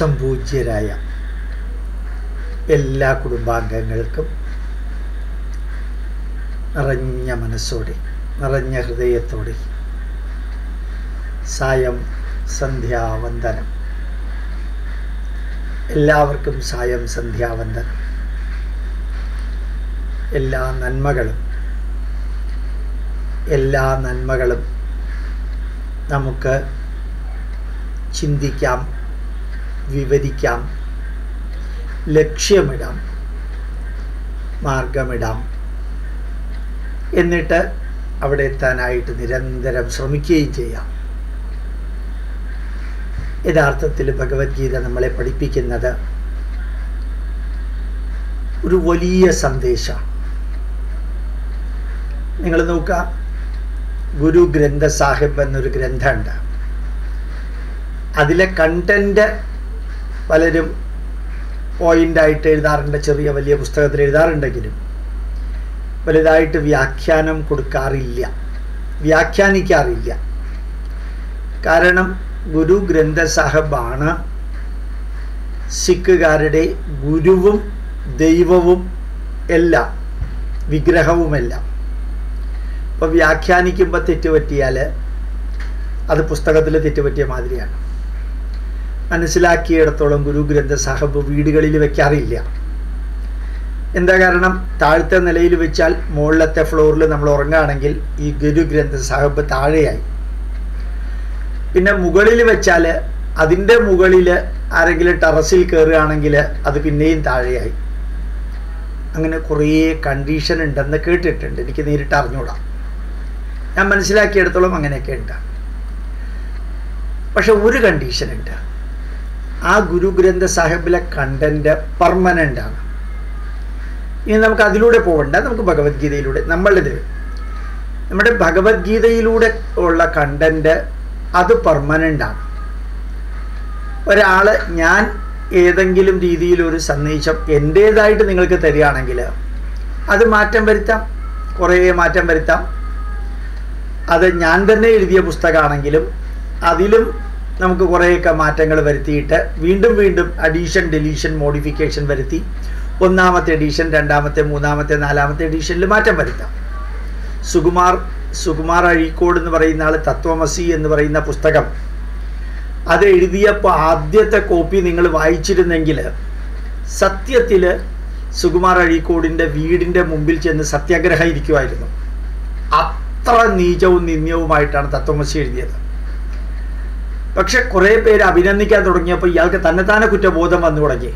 സംപൂജ്യരായ എല്ലാ കുടുംബാംഗങ്ങൾക്കും നിറഞ്ഞ മനസ്സോടെ നിറഞ്ഞ ഹൃദയത്തോടെ സായം സന്ധ്യാവന്ദനം എല്ലാവർക്കും സായം സന്ധ്യാവന്ദനം എല്ലാ നന്മകളും എല്ലാ നന്മകളും നമുക്ക് ചിന്തിക്കാം വിവരിക്കാം ലക്ഷ്യമിടാം മാർഗമിടാം എന്നിട്ട് അവിടെ എത്താനായിട്ട് നിരന്തരം ശ്രമിക്കുകയും ചെയ്യാം യഥാർത്ഥത്തിൽ ഭഗവത്ഗീത നമ്മളെ പഠിപ്പിക്കുന്നത് ഒരു വലിയ സന്ദേശമാണ് നിങ്ങൾ നോക്കുക ഗുരു ഗ്രന്ഥ സാഹിബ് എന്നൊരു ഗ്രന്ഥമുണ്ട് അതിലെ കണ്ടന്റ് പലരും പോയിൻ്റായിട്ട് എഴുതാറുണ്ട് ചെറിയ വലിയ പുസ്തകത്തിൽ എഴുതാറുണ്ടെങ്കിലും വലുതായിട്ട് വ്യാഖ്യാനം കൊടുക്കാറില്ല വ്യാഖ്യാനിക്കാറില്ല കാരണം ഗുരു ഗ്രന്ഥ സാഹബാണ് സിഖുകാരുടെ ഗുരുവും ദൈവവും എല്ലാം വിഗ്രഹവുമെല്ലാം അപ്പോൾ വ്യാഖ്യാനിക്കുമ്പോൾ തെറ്റുപറ്റിയാൽ അത് പുസ്തകത്തിൽ തെറ്റുപറ്റിയ മാതിരിയാണ് മനസ്സിലാക്കിയിടത്തോളം ഗുരു ഗ്രന്ഥ സാഹബ് വീടുകളിൽ വെക്കാറില്ല എന്താ കാരണം താഴത്തെ നിലയിൽ വെച്ചാൽ മുകളിലത്തെ ഫ്ലോറിൽ നമ്മൾ ഉറങ്ങുകയാണെങ്കിൽ ഈ ഗുരു ഗ്രന്ഥ സാഹബ് താഴെയായി പിന്നെ മുകളിൽ വെച്ചാൽ അതിൻ്റെ മുകളിൽ ആരെങ്കിലും ടെറസിൽ കയറുകയാണെങ്കിൽ അത് പിന്നെയും താഴെയായി അങ്ങനെ കുറേ കണ്ടീഷൻ ഉണ്ടെന്ന് കേട്ടിട്ടുണ്ട് എനിക്ക് നേരിട്ട് അറിഞ്ഞൂടാ ഞാൻ മനസ്സിലാക്കിയെടുത്തോളം അങ്ങനെയൊക്കെ ഉണ്ട് പക്ഷെ ഒരു കണ്ടീഷൻ ഉണ്ട് ആ ഗുരു ഗ്രന്ഥ സാഹിബിലെ കണ്ടന്റ് പെർമനൻ്റ് ആണ് ഇനി നമുക്ക് അതിലൂടെ പോകണ്ട നമുക്ക് ഭഗവത്ഗീതയിലൂടെ നമ്മളുടെ നമ്മുടെ ഭഗവത്ഗീതയിലൂടെ ഉള്ള കണ്ടന്റ് അത് പെർമനൻ്റ് ആണ് ഒരാൾ ഞാൻ ഏതെങ്കിലും രീതിയിൽ ഒരു സന്ദേശം എൻ്റേതായിട്ട് നിങ്ങൾക്ക് തരികയാണെങ്കിൽ അത് മാറ്റം വരുത്താം കുറേ മാറ്റം വരുത്താം അത് ഞാൻ തന്നെ എഴുതിയ പുസ്തകമാണെങ്കിലും അതിലും നമുക്ക് കുറേയൊക്കെ മാറ്റങ്ങൾ വരുത്തിയിട്ട് വീണ്ടും വീണ്ടും അഡീഷൻ ഡെലീഷൻ മോഡിഫിക്കേഷൻ വരുത്തി ഒന്നാമത്തെ എഡീഷൻ രണ്ടാമത്തെ മൂന്നാമത്തെ നാലാമത്തെ എഡീഷനിൽ മാറ്റം വരുത്താം സുകുമാർ സുകുമാർ അഴീക്കോട് എന്ന് പറയുന്ന ആൾ തത്വമസി എന്ന് പറയുന്ന പുസ്തകം അത് എഴുതിയപ്പോൾ ആദ്യത്തെ കോപ്പി നിങ്ങൾ വായിച്ചിരുന്നെങ്കിൽ സത്യത്തിൽ സുകുമാർ അഴീക്കോടിൻ്റെ വീടിൻ്റെ മുമ്പിൽ ചെന്ന് സത്യാഗ്രഹം ഇരിക്കുമായിരുന്നു അത്ര നീചവും നിന്ദ്യവുമായിട്ടാണ് തത്വമസി എഴുതിയത് പക്ഷെ കുറേ പേര് അഭിനന്ദിക്കാൻ തുടങ്ങിയപ്പോൾ ഇയാൾക്ക് തന്നെത്താനെ കുറ്റബോധം വന്നു തുടങ്ങി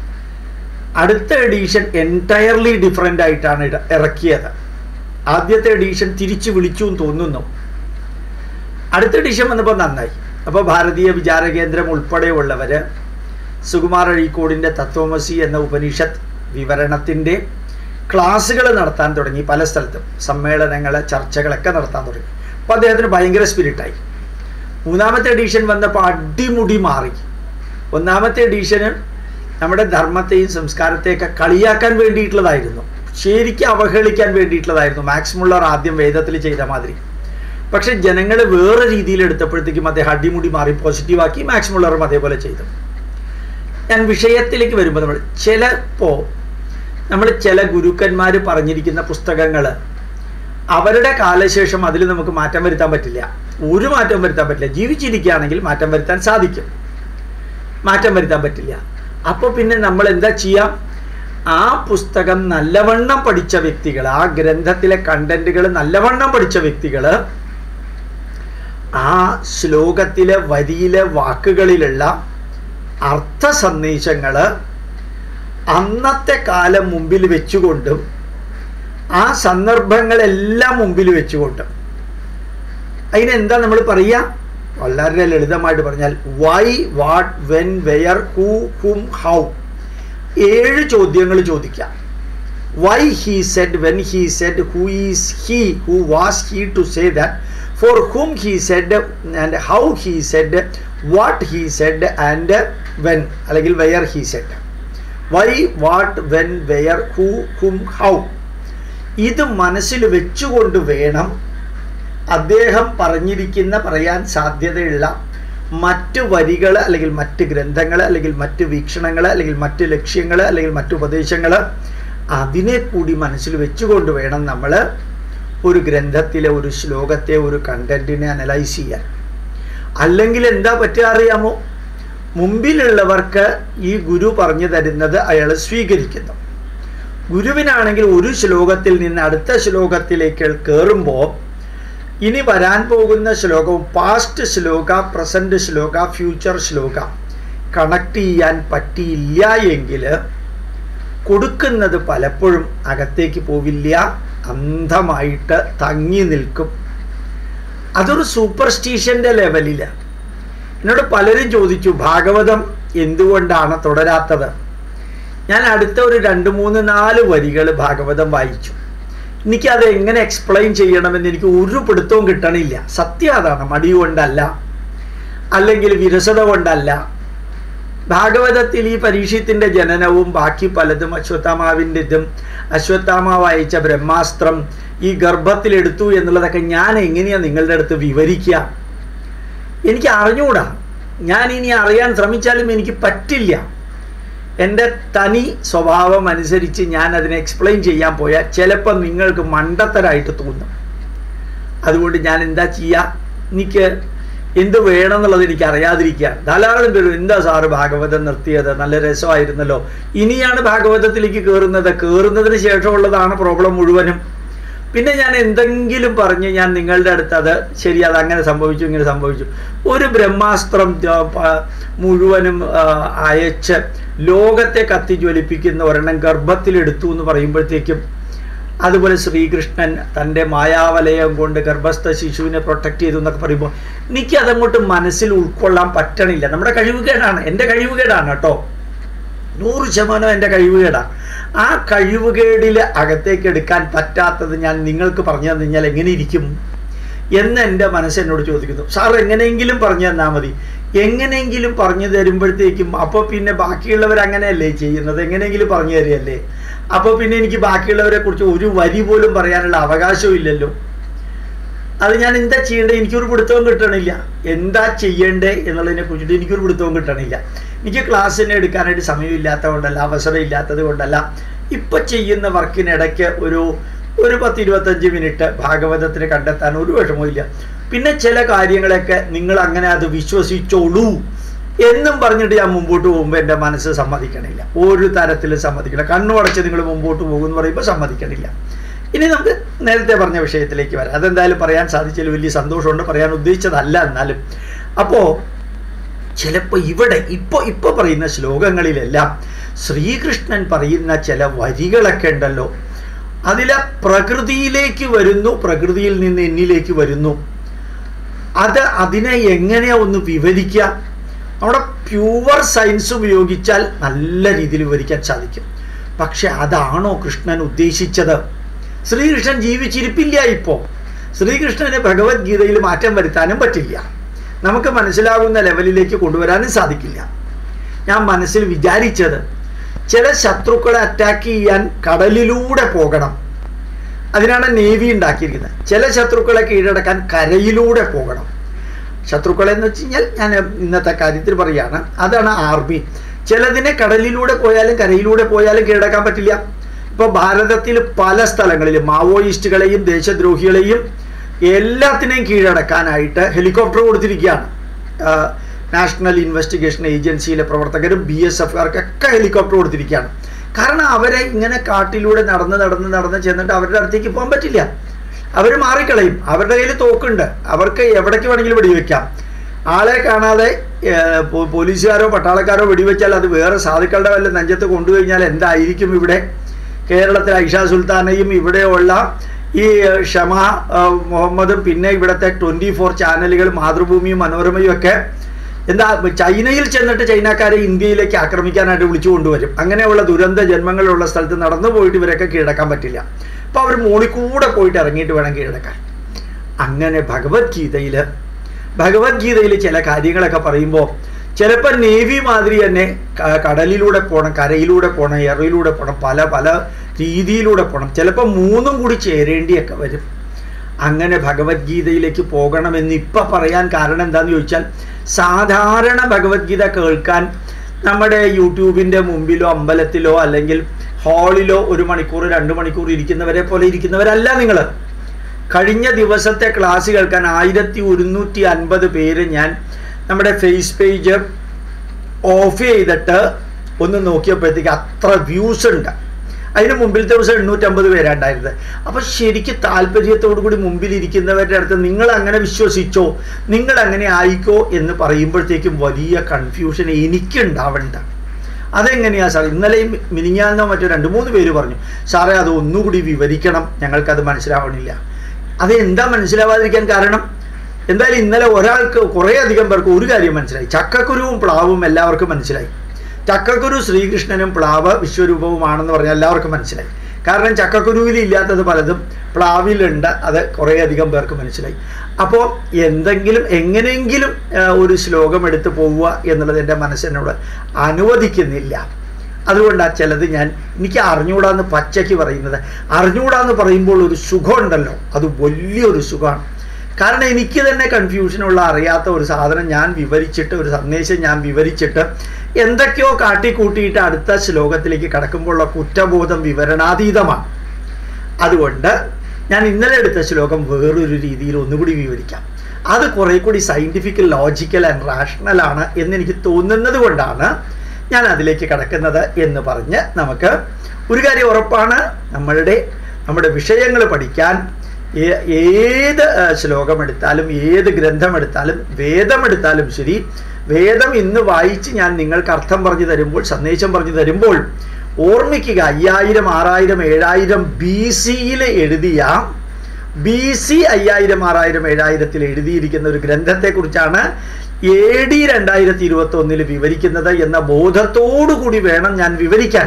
അടുത്ത എഡീഷൻ എൻറ്റയർലി ഡിഫറെൻ്റ് ആയിട്ടാണ് ഇറക്കിയത് ആദ്യത്തെ എഡീഷൻ തിരിച്ചു വിളിച്ചു എന്ന് തോന്നുന്നു അടുത്ത എഡീഷൻ വന്നപ്പോൾ നന്നായി അപ്പോൾ ഭാരതീയ വിചാര കേന്ദ്രം ഉൾപ്പെടെയുള്ളവർ സുകുമാർ അഴീക്കോടിൻ്റെ തത്വമസി എന്ന ഉപനിഷത്ത് വിവരണത്തിൻ്റെ ക്ലാസ്സുകൾ നടത്താൻ തുടങ്ങി പല സ്ഥലത്തും സമ്മേളനങ്ങൾ ചർച്ചകളൊക്കെ നടത്താൻ തുടങ്ങി അപ്പോൾ അദ്ദേഹത്തിന് ഭയങ്കര സ്പിരിറ്റായി മൂന്നാമത്തെ എഡീഷൻ വന്നപ്പോൾ അടിമുടി മാറി ഒന്നാമത്തെ എഡീഷന് നമ്മുടെ ധർമ്മത്തെയും സംസ്കാരത്തെയൊക്കെ കളിയാക്കാൻ വേണ്ടിയിട്ടുള്ളതായിരുന്നു ശരിക്കും അവഹേളിക്കാൻ വേണ്ടിയിട്ടുള്ളതായിരുന്നു മാക്സ് മുള്ളർ ആദ്യം വേദത്തിൽ ചെയ്ത മാതിരി പക്ഷെ ജനങ്ങൾ വേറെ രീതിയിൽ എടുത്തപ്പോഴത്തേക്കും അദ്ദേഹം അടിമുടി മാറി പോസിറ്റീവാക്കി മാക്സ് മുള്ളറും അതേപോലെ ചെയ്തു ഞാൻ വിഷയത്തിലേക്ക് വരുമ്പോൾ നമ്മൾ ചിലപ്പോൾ നമ്മൾ ചില ഗുരുക്കന്മാർ പറഞ്ഞിരിക്കുന്ന പുസ്തകങ്ങൾ അവരുടെ കാലശേഷം അതിൽ നമുക്ക് മാറ്റം വരുത്താൻ പറ്റില്ല ഒരു മാറ്റം വരുത്താൻ പറ്റില്ല ജീവിച്ചിരിക്കുകയാണെങ്കിൽ മാറ്റം വരുത്താൻ സാധിക്കും മാറ്റം വരുത്താൻ പറ്റില്ല അപ്പോൾ പിന്നെ നമ്മൾ എന്താ ചെയ്യാം ആ പുസ്തകം നല്ലവണ്ണം പഠിച്ച വ്യക്തികൾ ആ ഗ്രന്ഥത്തിലെ കണ്ടന്റുകൾ നല്ലവണ്ണം പഠിച്ച വ്യക്തികൾ ആ ശ്ലോകത്തിലെ വരിയിലെ വാക്കുകളിലുള്ള അർത്ഥ സന്ദേശങ്ങൾ അന്നത്തെ കാലം മുമ്പിൽ വെച്ചുകൊണ്ടും ആ സന്ദർഭങ്ങളെല്ലാം മുമ്പിൽ വെച്ചുകൊണ്ടും അതിനെന്താ നമ്മൾ പറയുക വളരെ ലളിതമായിട്ട് പറഞ്ഞാൽ why what when where who whom how ഏഴ് ചോദ്യങ്ങൾ ചോദിക്കാം why he said when he said who is he who was he to say that for whom he said and how he said what he said and when അല്ലെങ്കിൽ where he said why what when where who whom how ഇത് മനസ്സിൽ വെച്ചുകൊണ്ട് വേണം അദ്ദേഹം പറഞ്ഞിരിക്കുന്ന പറയാൻ സാധ്യതയുള്ള മറ്റ് വരികൾ അല്ലെങ്കിൽ മറ്റ് ഗ്രന്ഥങ്ങൾ അല്ലെങ്കിൽ മറ്റ് വീക്ഷണങ്ങൾ അല്ലെങ്കിൽ മറ്റ് ലക്ഷ്യങ്ങൾ അല്ലെങ്കിൽ മറ്റ് ഉപദേശങ്ങൾ അതിനെ കൂടി മനസ്സിൽ വെച്ചുകൊണ്ട് വേണം നമ്മൾ ഒരു ഗ്രന്ഥത്തിലെ ഒരു ശ്ലോകത്തെ ഒരു കണ്ടന്റിനെ അനലൈസ് ചെയ്യാൻ അല്ലെങ്കിൽ എന്താ പറ്റുക അറിയാമോ മുമ്പിലുള്ളവർക്ക് ഈ ഗുരു പറഞ്ഞു തരുന്നത് അയാൾ സ്വീകരിക്കുന്നു ഗുരുവിനാണെങ്കിൽ ഒരു ശ്ലോകത്തിൽ നിന്ന് അടുത്ത ശ്ലോകത്തിലേക്ക് കയറുമ്പോൾ ഇനി വരാൻ പോകുന്ന ശ്ലോകവും പാസ്റ്റ് ശ്ലോക പ്രസന്റ് ശ്ലോക ഫ്യൂച്ചർ ശ്ലോക കണക്ട് ചെയ്യാൻ പറ്റിയില്ല എങ്കിൽ കൊടുക്കുന്നത് പലപ്പോഴും അകത്തേക്ക് പോവില്ല അന്ധമായിട്ട് തങ്ങി നിൽക്കും അതൊരു സൂപ്പർസ്റ്റീഷൻ്റെ ലെവലിൽ എന്നോട് പലരും ചോദിച്ചു ഭാഗവതം എന്തുകൊണ്ടാണ് തുടരാത്തത് ഞാൻ അടുത്ത ഒരു രണ്ട് മൂന്ന് നാല് വരികൾ ഭാഗവതം വായിച്ചു എനിക്കത് എങ്ങനെ എക്സ്പ്ലെയിൻ ചെയ്യണമെന്ന് എനിക്ക് ഒരു പിടുത്തവും കിട്ടണില്ല സത്യം അതാണ് മടി കൊണ്ടല്ല അല്ലെങ്കിൽ വിരസത കൊണ്ടല്ല ഭാഗവതത്തിൽ ഈ പരീക്ഷത്തിൻ്റെ ജനനവും ബാക്കി പലതും അശ്വത്ഥാമാവിൻ്റെ ഇതും അശ്വത്ഥാമ വായിച്ച ബ്രഹ്മാസ്ത്രം ഈ ഗർഭത്തിലെടുത്തു എന്നുള്ളതൊക്കെ ഞാൻ എങ്ങനെയാണ് നിങ്ങളുടെ അടുത്ത് വിവരിക്കുക എനിക്ക് അറിഞ്ഞുകൂടാ ഞാൻ ഇനി അറിയാൻ ശ്രമിച്ചാലും എനിക്ക് പറ്റില്ല എൻ്റെ തനി സ്വഭാവം അനുസരിച്ച് ഞാൻ അതിനെ എക്സ്പ്ലെയിൻ ചെയ്യാൻ പോയാൽ ചിലപ്പോൾ നിങ്ങൾക്ക് മണ്ടത്തരായിട്ട് തോന്നും അതുകൊണ്ട് ഞാൻ എന്താ ചെയ്യുക എനിക്ക് എന്ത് വേണമെന്നുള്ളത് എനിക്ക് അറിയാതിരിക്കുക ധാരാളം പേര് എന്താ സാറ് ഭാഗവതം നിർത്തിയത് നല്ല രസമായിരുന്നല്ലോ ഇനിയാണ് ഭാഗവതത്തിലേക്ക് കയറുന്നത് കയറുന്നതിന് ശേഷമുള്ളതാണ് പ്രോബ്ലം മുഴുവനും പിന്നെ ഞാൻ എന്തെങ്കിലും പറഞ്ഞ് ഞാൻ നിങ്ങളുടെ അടുത്ത് അത് ശരി അത് അങ്ങനെ സംഭവിച്ചു ഇങ്ങനെ സംഭവിച്ചു ഒരു ബ്രഹ്മാസ്ത്രം മുഴുവനും അയച്ച് ലോകത്തെ കത്തിജ്വലിപ്പിക്കുന്ന ഒരെണ്ണം ഗർഭത്തിലെടുത്തു എന്ന് പറയുമ്പോഴത്തേക്കും അതുപോലെ ശ്രീകൃഷ്ണൻ തൻ്റെ മായാവലയം കൊണ്ട് ഗർഭസ്ഥ ശിശുവിനെ പ്രൊട്ടക്റ്റ് ചെയ്തു എന്നൊക്കെ പറയുമ്പോൾ എനിക്ക് അതങ്ങോട്ട് മനസ്സിൽ ഉൾക്കൊള്ളാൻ പറ്റണില്ല നമ്മുടെ കഴിവുകേടാണ് എൻ്റെ കഴിവുകേടാണ് കേട്ടോ നൂറ് ശതമാനം എൻ്റെ കഴിവുകേടാണ് ആ കഴിവുകേടിൽ അകത്തേക്ക് എടുക്കാൻ പറ്റാത്തത് ഞാൻ നിങ്ങൾക്ക് പറഞ്ഞു തന്നു കഴിഞ്ഞാൽ എങ്ങനെ ഇരിക്കും എന്ന് എൻ്റെ മനസ്സ് എന്നോട് ചോദിക്കുന്നു സാർ എങ്ങനെയെങ്കിലും പറഞ്ഞു തന്നാൽ മതി എങ്ങനെയെങ്കിലും പറഞ്ഞു തരുമ്പോഴത്തേക്കും അപ്പോൾ പിന്നെ ബാക്കിയുള്ളവർ അങ്ങനെയല്ലേ ചെയ്യുന്നത് എങ്ങനെയെങ്കിലും പറഞ്ഞു തരികയല്ലേ അപ്പോൾ പിന്നെ എനിക്ക് ബാക്കിയുള്ളവരെ കുറിച്ച് ഒരു വരി പോലും പറയാനുള്ള അവകാശവും ഇല്ലല്ലോ അത് ഞാൻ എന്താ ചെയ്യേണ്ടത് എനിക്കൊരു പിടുത്തവും കിട്ടണില്ല എന്താ ചെയ്യേണ്ടേ എന്നുള്ളതിനെ കുറിച്ചിട്ട് എനിക്കൊരു പിടുത്തവും കിട്ടണില്ല എനിക്ക് ക്ലാസ്സിനെ എടുക്കാനായിട്ട് സമയമില്ലാത്തത് കൊണ്ടല്ല അവസരം ഇല്ലാത്തത് കൊണ്ടല്ല ഇപ്പം ചെയ്യുന്ന വർക്കിനിടയ്ക്ക് ഒരു ഒരു പത്ത് ഇരുപത്തഞ്ച് മിനിറ്റ് ഭാഗവതത്തിന് കണ്ടെത്താൻ ഒരു വിഷമവും പിന്നെ ചില കാര്യങ്ങളൊക്കെ നിങ്ങൾ അങ്ങനെ അത് വിശ്വസിച്ചോളൂ എന്നും പറഞ്ഞിട്ട് ഞാൻ മുമ്പോട്ട് പോകുമ്പോൾ എൻ്റെ മനസ്സ് സമ്മതിക്കണില്ല ഒരു തരത്തിലും സമ്മതിക്കില്ല കണ്ണുടച്ച് നിങ്ങൾ മുമ്പോട്ട് പോകുമെന്ന് പറയുമ്പോൾ സമ്മതിക്കണില്ല ഇനി നമുക്ക് നേരത്തെ പറഞ്ഞ വിഷയത്തിലേക്ക് വരാം അതെന്തായാലും പറയാൻ സാധിച്ചതിൽ വലിയ സന്തോഷമുണ്ട് പറയാൻ ഉദ്ദേശിച്ചതല്ല എന്നാലും അപ്പോൾ ചിലപ്പോൾ ഇവിടെ ഇപ്പോൾ ഇപ്പോൾ പറയുന്ന ശ്ലോകങ്ങളിലെല്ലാം ശ്രീകൃഷ്ണൻ പറയുന്ന ചില വരികളൊക്കെ ഉണ്ടല്ലോ അതിലെ പ്രകൃതിയിലേക്ക് വരുന്നു പ്രകൃതിയിൽ നിന്ന് എന്നിലേക്ക് വരുന്നു അത് അതിനെ എങ്ങനെയാ ഒന്ന് വിവരിക്കുക നമ്മുടെ പ്യുവർ സയൻസ് ഉപയോഗിച്ചാൽ നല്ല രീതിയിൽ വിവരിക്കാൻ സാധിക്കും പക്ഷെ അതാണോ കൃഷ്ണൻ ഉദ്ദേശിച്ചത് ശ്രീകൃഷ്ണൻ ജീവിച്ചിരിപ്പില്ല ഇപ്പോൾ ശ്രീകൃഷ്ണന് ഭഗവത്ഗീതയിൽ മാറ്റം വരുത്താനും പറ്റില്ല നമുക്ക് മനസ്സിലാകുന്ന ലെവലിലേക്ക് കൊണ്ടുവരാനും സാധിക്കില്ല ഞാൻ മനസ്സിൽ വിചാരിച്ചത് ചില ശത്രുക്കളെ അറ്റാക്ക് ചെയ്യാൻ കടലിലൂടെ പോകണം അതിനാണ് നേവി ഉണ്ടാക്കിയിരിക്കുന്നത് ചില ശത്രുക്കളെ കീഴടക്കാൻ കരയിലൂടെ പോകണം ശത്രുക്കളെ എന്ന് വെച്ച് കഴിഞ്ഞാൽ ഞാൻ ഇന്നത്തെ കാര്യത്തിൽ പറയുകയാണ് അതാണ് ആർമി ചിലതിനെ കടലിലൂടെ പോയാലും കരയിലൂടെ പോയാലും കീഴടക്കാൻ പറ്റില്ല ഇപ്പോൾ ഭാരതത്തിൽ പല സ്ഥലങ്ങളിലും മാവോയിസ്റ്റുകളെയും ദേശദ്രോഹികളെയും എല്ലാത്തിനെയും കീഴടക്കാനായിട്ട് ഹെലികോപ്റ്റർ കൊടുത്തിരിക്കുകയാണ് നാഷണൽ ഇൻവെസ്റ്റിഗേഷൻ ഏജൻസിയിലെ പ്രവർത്തകരും ബി എസ് എഫുകാർക്കൊക്കെ ഹെലികോപ്റ്റർ കൊടുത്തിരിക്കുകയാണ് കാരണം അവരെ ഇങ്ങനെ കാട്ടിലൂടെ നടന്ന് നടന്ന് നടന്ന് ചെന്നിട്ട് അവരുടെ അടുത്തേക്ക് പോകാൻ പറ്റില്ല അവർ മാറിക്കളയും അവരുടെ കയ്യിൽ തോക്കുണ്ട് അവർക്ക് എവിടേക്ക് വേണമെങ്കിലും വെടിവെക്കാം ആളെ കാണാതെ പോലീസുകാരോ പട്ടാളക്കാരോ വെടിവെച്ചാൽ അത് വേറെ സാധുക്കളുടെ വല്ല നെഞ്ചത്ത് കൊണ്ടുകഴിഞ്ഞാൽ എന്തായിരിക്കും ഇവിടെ കേരളത്തിൽ ഐഷ സുൽത്താനയും ഇവിടെയുള്ള ഈ ഷമ മുഹമ്മദും പിന്നെ ഇവിടുത്തെ ട്വൻറ്റി ഫോർ ചാനലുകൾ മാതൃഭൂമിയും മനോരമയും ഒക്കെ എന്താ ചൈനയിൽ ചെന്നിട്ട് ചൈനക്കാരെ ഇന്ത്യയിലേക്ക് ആക്രമിക്കാനായിട്ട് വിളിച്ചു കൊണ്ടുവരും അങ്ങനെയുള്ള ദുരന്ത ജന്മങ്ങളുള്ള സ്ഥലത്ത് നടന്നു പോയിട്ട് ഇവരൊക്കെ കീഴടക്കാൻ പറ്റില്ല അപ്പോൾ അവർ മോളിൽ കൂടെ പോയിട്ട് ഇറങ്ങിയിട്ട് വേണം കീഴടക്കാൻ അങ്ങനെ ഭഗവത്ഗീതയിൽ ഭഗവത്ഗീതയിൽ ചില കാര്യങ്ങളൊക്കെ പറയുമ്പോൾ ചിലപ്പോൾ നേവി മാതിരി തന്നെ കടലിലൂടെ പോകണം കരയിലൂടെ പോകണം എറയിലൂടെ പോകണം പല പല രീതിയിലൂടെ പോകണം ചിലപ്പോൾ മൂന്നും കൂടി ചേരേണ്ടിയൊക്കെ വരും അങ്ങനെ ഭഗവത്ഗീതയിലേക്ക് പോകണമെന്ന് ഇപ്പം പറയാൻ കാരണം എന്താണെന്ന് ചോദിച്ചാൽ സാധാരണ ഭഗവത്ഗീത കേൾക്കാൻ നമ്മുടെ യൂട്യൂബിൻ്റെ മുമ്പിലോ അമ്പലത്തിലോ അല്ലെങ്കിൽ ഹാളിലോ ഒരു മണിക്കൂർ രണ്ട് മണിക്കൂർ ഇരിക്കുന്നവരെ പോലെ ഇരിക്കുന്നവരല്ല നിങ്ങൾ കഴിഞ്ഞ ദിവസത്തെ ക്ലാസ് കേൾക്കാൻ ആയിരത്തി ഒരുന്നൂറ്റി അൻപത് പേര് ഞാൻ നമ്മുടെ ഫേസ് പേജ് ഓഫ് ചെയ്തിട്ട് ഒന്ന് നോക്കിയപ്പോഴത്തേക്ക് അത്ര വ്യൂസ് ഉണ്ട് അതിന് മുമ്പിലത്തെ ദിവസം എണ്ണൂറ്റമ്പത് പേരുണ്ടായിരുന്നത് അപ്പം ശരിക്കും താല്പര്യത്തോടു കൂടി മുമ്പിൽ ഇരിക്കുന്നവരുടെ അടുത്ത് നിങ്ങൾ അങ്ങനെ വിശ്വസിച്ചോ നിങ്ങൾ അങ്ങനെ ആയിക്കോ എന്ന് പറയുമ്പോഴത്തേക്കും വലിയ കൺഫ്യൂഷൻ എനിക്കുണ്ടാവണ്ട അതെങ്ങനെയാ സാർ ഇന്നലെയും മിനിഞ്ഞാന്നോ മറ്റോ രണ്ട് മൂന്ന് പേര് പറഞ്ഞു സാറേ അത് ഒന്നുകൂടി വിവരിക്കണം ഞങ്ങൾക്കത് മനസ്സിലാവണില്ല അത് എന്താ മനസ്സിലാവാതിരിക്കാൻ കാരണം എന്തായാലും ഇന്നലെ ഒരാൾക്ക് കുറേ അധികം പേർക്ക് ഒരു കാര്യം മനസ്സിലായി ചക്കക്കുരുവും പ്ലാവും എല്ലാവർക്കും മനസ്സിലായി ചക്കക്കുരു ശ്രീകൃഷ്ണനും പ്ലാവ് വിശ്വരൂപവുമാണെന്ന് പറഞ്ഞാൽ എല്ലാവർക്കും മനസ്സിലായി കാരണം ചക്കക്കുരുവിൽ ഇല്ലാത്തത് പലതും പ്ലാവിലുണ്ട് അത് കുറേ അധികം പേർക്ക് മനസ്സിലായി അപ്പോൾ എന്തെങ്കിലും എങ്ങനെയെങ്കിലും ആ, ഒരു ശ്ലോകം എടുത്ത് പോവുക എന്നുള്ളത് എൻ്റെ മനസ്സിനോട് അനുവദിക്കുന്നില്ല അതുകൊണ്ടാണ് ചിലത് ഞാൻ എനിക്ക് അറിഞ്ഞുകൂടാന്ന് പച്ചയ്ക്ക് പറയുന്നത് അറിഞ്ഞുകൂടാന്ന് പറയുമ്പോൾ ഒരു സുഖമുണ്ടല്ലോ അത് വലിയൊരു സുഖമാണ് കാരണം എനിക്ക് തന്നെ കൺഫ്യൂഷനുള്ള അറിയാത്ത ഒരു സാധനം ഞാൻ വിവരിച്ചിട്ട് ഒരു സന്ദേശം ഞാൻ വിവരിച്ചിട്ട് എന്തൊക്കെയോ കാട്ടിക്കൂട്ടിയിട്ട് അടുത്ത ശ്ലോകത്തിലേക്ക് കടക്കുമ്പോഴുള്ള കുറ്റബോധം വിവരണാതീതമാണ് അതുകൊണ്ട് ഞാൻ ഇന്നലെ എടുത്ത ശ്ലോകം വേറൊരു രീതിയിൽ ഒന്നുകൂടി വിവരിക്കാം അത് കുറെ കൂടി സയൻറ്റിഫിക്കൽ ലോജിക്കൽ ആൻഡ് റാഷണൽ ആണ് എന്നെനിക്ക് തോന്നുന്നത് കൊണ്ടാണ് ഞാൻ അതിലേക്ക് കടക്കുന്നത് എന്ന് പറഞ്ഞ് നമുക്ക് ഒരു കാര്യം ഉറപ്പാണ് നമ്മളുടെ നമ്മുടെ വിഷയങ്ങൾ പഠിക്കാൻ ഏ- ഏത് ആ, ശ്ലോകം എടുത്താലും ഏത് ഗ്രന്ഥം എടുത്താലും വേദം എടുത്താലും ശരി വേദം ഇന്ന് വായിച്ച് ഞാൻ നിങ്ങൾക്ക് അർത്ഥം പറഞ്ഞു തരുമ്പോൾ സന്ദേശം പറഞ്ഞു തരുമ്പോൾ ഓർമ്മിക്കുക അയ്യായിരം ആറായിരം ഏഴായിരം ബി സിയിൽ എഴുതിയ ബി സി അയ്യായിരം ആറായിരം ഏഴായിരത്തിൽ എഴുതിയിരിക്കുന്ന ഒരു ഗ്രന്ഥത്തെക്കുറിച്ചാണ് എ ഡി രണ്ടായിരത്തി ഇരുപത്തി ഒന്നിൽ വിവരിക്കുന്നത് എന്ന ബോധത്തോടു കൂടി വേണം ഞാൻ വിവരിക്കാൻ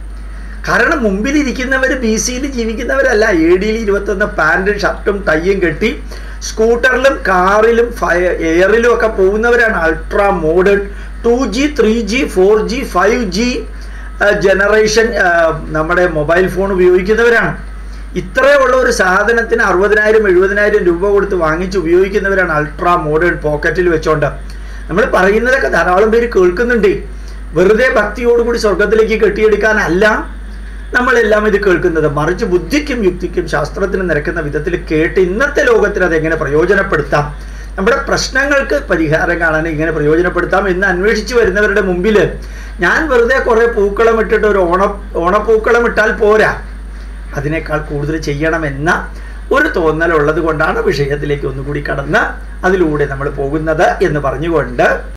കാരണം മുമ്പിൽ ഇരിക്കുന്നവർ ബി സിയിൽ ജീവിക്കുന്നവരല്ല എ ഡിയിൽ ഇരുപത്തൊന്ന് പാൻറ്റും ഷർട്ടും ടൈയും കെട്ടി സ്കൂട്ടറിലും കാറിലും ഫയ എയറിലും ഒക്കെ പോകുന്നവരാണ് ultra modern two G three G four G five G generation നമ്മുടെ മൊബൈൽ ഫോൺ ഉപയോഗിക്കുന്നവരാണ് ഇത്രയുള്ള ഒരു സാധനത്തിന് അറുപതിനായിരം എഴുപതിനായിരം രൂപ കൊടുത്ത് വാങ്ങിച്ച് ഉപയോഗിക്കുന്നവരാണ് അൾട്രാ മോഡേൺ പോക്കറ്റിൽ വെച്ചോണ്ട് നമ്മൾ പറയുന്നതൊക്കെ ധാരാളം പേര് കേൾക്കുന്നുണ്ട് വെറുതെ ഭക്തിയോടുകൂടി സ്വർഗത്തിലേക്ക് കെട്ടിയെടുക്കാനല്ല നമ്മളെല്ലാം ഇത് കേൾക്കുന്നത് മറിച്ച് ബുദ്ധിക്കും യുക്തിക്കും ശാസ്ത്രത്തിനും നിരക്കുന്ന വിധത്തിൽ കേട്ട് ഇന്നത്തെ ലോകത്തിൽ അത് എങ്ങനെ പ്രയോജനപ്പെടുത്താം നമ്മുടെ പ്രശ്നങ്ങൾക്ക് പരിഹാരം കാണാൻ ഇങ്ങനെ പ്രയോജനപ്പെടുത്താം എന്ന് അന്വേഷിച്ച് വരുന്നവരുടെ മുമ്പിൽ ഞാൻ വെറുതെ കുറേ പൂക്കളം ഇട്ടിട്ട് ഒരു ഓണ ഓണപ്പൂക്കളം ഇട്ടാൽ പോരാ അതിനേക്കാൾ കൂടുതൽ ചെയ്യണമെന്ന ഒരു തോന്നലുള്ളത് കൊണ്ടാണ് വിഷയത്തിലേക്ക് ഒന്നുകൂടി കടന്ന് അതിലൂടെ നമ്മൾ പോകുന്നത് എന്ന് പറഞ്ഞുകൊണ്ട്